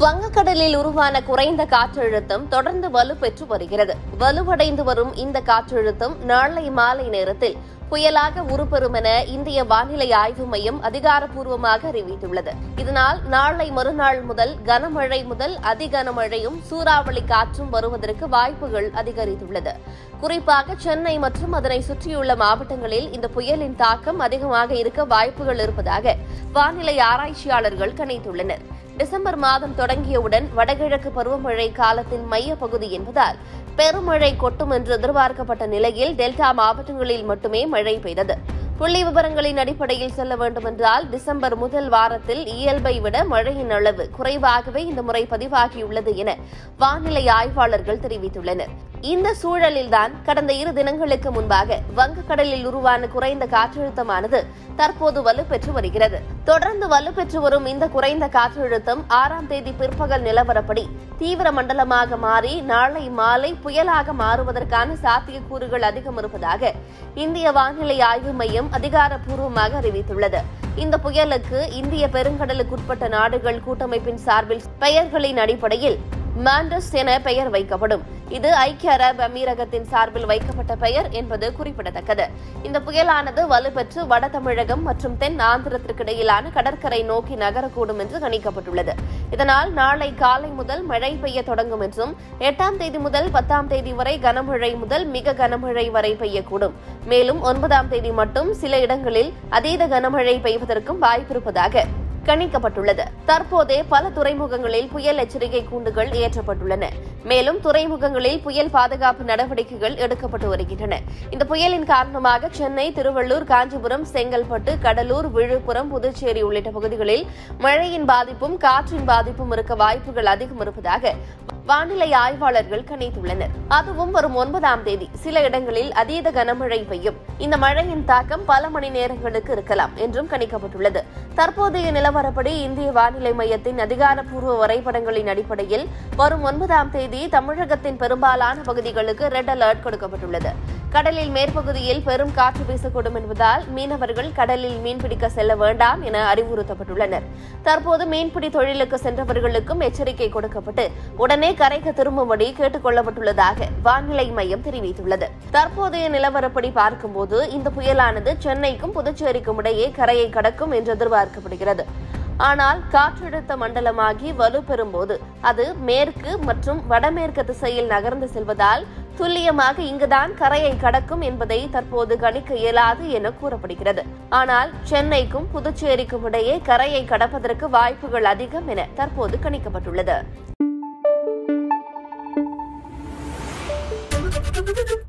வங்கக்கடலில் உருவான குறைந்த காற்றழுத்தம் தொடர்ந்து வலுப்பெற்று வருகிறது வலுவடைந்து வரும் இந்த காற்றழுத்தம் நாளை மாலை நேரத்தில் புயலாக உருப்பெறும் என இந்திய வானிலை ஆய்வு மையம் அதிகாரப்பூர்வமாக அறிவித்துள்ளது இதனால் நாளை மறுநாள் முதல் கனமழை முதல் அதிகனமழையும் சூறாவளி காற்றும் வருவதற்கு வாய்ப்புகள் அதிகரித்துள்ளது குறிப்பாக சென்னை மற்றும் அதனை சுற்றியுள்ள மாவட்டங்களில் இந்த புயலின் தாக்கம் அதிகமாக இருக்க வாய்ப்புகள் இருப்பதாக வானிலை ஆராய்ச்சியாளர்கள் கணித்துள்ளனர் டிசம்பர் மாதம் தொடங்கியவுடன் வடகிழக்கு பருவமழை காலத்தின் மைய பகுதி என்பதால் பெருமழை கொட்டும் என்று எதிர்பார்க்கப்பட்ட நிலையில் டெல்டா மாவட்டங்களில் மட்டுமே மழை பெய்தது புள்ளி விவரங்களின் அடிப்படையில் செல்ல வேண்டுமென்றால் டிசம்பர் முதல் வாரத்தில் இயல்பை விட மழையின் அளவு குறைவாகவே இந்த முறை பதிவாகியுள்ளது என வானிலை ஆய்வாளர்கள் தெரிவித்துள்ளனர் இந்த சூழலில்தான் கடந்த இரு தினங்களுக்கு முன்பாக வங்கக்கடலில் உருவான குறைந்த காற்றழுத்தமானது தற்போது வலுப்பெற்று வருகிறது தொடர்ந்து வலுப்பெற்று வரும் இந்த குறைந்த காற்றழுத்தம் ஆறாம் தேதி பிற்பகல் நிலவரப்படி தீவிர மண்டலமாக மாறி நாளை மாலை புயலாக மாறுவதற்கான சாத்தியக்கூறுகள் அதிகம் இருப்பதாக இந்திய வானிலை ஆய்வு மையம் அதிகாரப்பூர்வமாக அறிவித்துள்ளது இந்த புயலுக்கு இந்திய பெருங்கடலுக்குட்பட்ட நாடுகள் கூட்டமைப்பின் சார்பில் பெயர்களின் அடிப்படையில் மாண்டஸ் என பெயர் வைக்கப்படும் இது ஐக்கிய அரபு அமீரகத்தின் சார்பில் வைக்கப்பட்ட பெயர் என்பது குறிப்பிடத்தக்கது இந்த புயலானது வலுப்பெற்று வட தமிழகம் மற்றும் தென் ஆந்திரத்திற்கு இடையிலான கடற்கரை நோக்கி நகரக்கூடும் என்று கணிக்கப்பட்டுள்ளது இதனால் நாளை காலை முதல் மழை பெய்ய தொடங்கும் என்றும் எட்டாம் தேதி முதல் பத்தாம் தேதி வரை கனமழை முதல் மிக கனமழை வரை பெய்யக்கூடும் மேலும் ஒன்பதாம் தேதி மட்டும் சில இடங்களில் அதீத கனமழை பெய்வதற்கும் வாய்ப்பிருப்பதாக கணிக்கப்பட்டுள்ளது தற்போதே பல துறைமுகங்களில் புயல் எச்சரிக்கை கூண்டுகள் ஏற்றப்பட்டுள்ளன மேலும் துறைமுகங்களில் புயல் பாதுகாப்பு நடவடிக்கைகள் எடுக்கப்பட்டு வருகின்றன இந்த புயலின் காரணமாக சென்னை திருவள்ளூர் காஞ்சிபுரம் செங்கல்பட்டு கடலூர் விழுப்புரம் புதுச்சேரி உள்ளிட்ட பகுதிகளில் மழையின் பாதிப்பும் காற்றின் பாதிப்பும் இருக்க வாய்ப்புகள் அதிகம் இருப்பதாக வானிலை ஆய்வாளர்கள் கணித்துள்ளனர் அதுவும் வரும் ஒன்பதாம் தேதி சில இடங்களில் அதீத கனமழை பெய்யும் இந்த மழையின் தாக்கம் பல மணி நேரங்களுக்கு இருக்கலாம் என்றும் கணிக்கப்பட்டுள்ளது தற்போதைய நிலவரப்படி இந்திய வானிலை மையத்தின் அதிகாரப்பூர்வ வரைபடங்களின் அடிப்படையில் வரும் ஒன்பதாம் தேதி தமிழகத்தின் பெரும்பாலான பகுதிகளுக்கு ரெட் அலர்ட் கொடுக்கப்பட்டுள்ளது கடலில் மேற்பகுதியில் பெரும் காற்று வீசக்கூடும் என்பதால் மீனவர்கள் கடலில் மீன்பிடிக்க செல்ல வேண்டாம் என அறிவுறுத்தப்பட்டுள்ளனர் தற்போது மீன்பிடி தொழிலுக்கு சென்றவர்களுக்கும் எச்சரிக்கை கொடுக்கப்பட்டு உடனே கரைக்கு திரும்பும்படி கேட்டுக் கொள்ளப்பட்டுள்ளதாக வானிலை மையம் தெரிவித்துள்ளது தற்போதைய நிலவரப்படி பார்க்கும்போது இந்த புயலானது சென்னைக்கும் புதுச்சேரிக்கும் இடையே கரையை கடக்கும் என்று எதிர்பார்க்கப்படுகிறது ஆனால் காற்றழுத்த மண்டலமாகி வலுப்பெறும் போது அது மேற்கு மற்றும் வடமேற்கு திசையில் நகர்ந்து செல்வதால் துல்லியமாக இங்குதான் கரையை கடக்கும் என்பதை தற்போது கணிக்க இயலாது என கூறப்படுகிறது ஆனால் சென்னைக்கும் புதுச்சேரிக்கும் இடையே கரையை கடப்பதற்கு வாய்ப்புகள் அதிகம் என தற்போது கணிக்கப்பட்டுள்ளது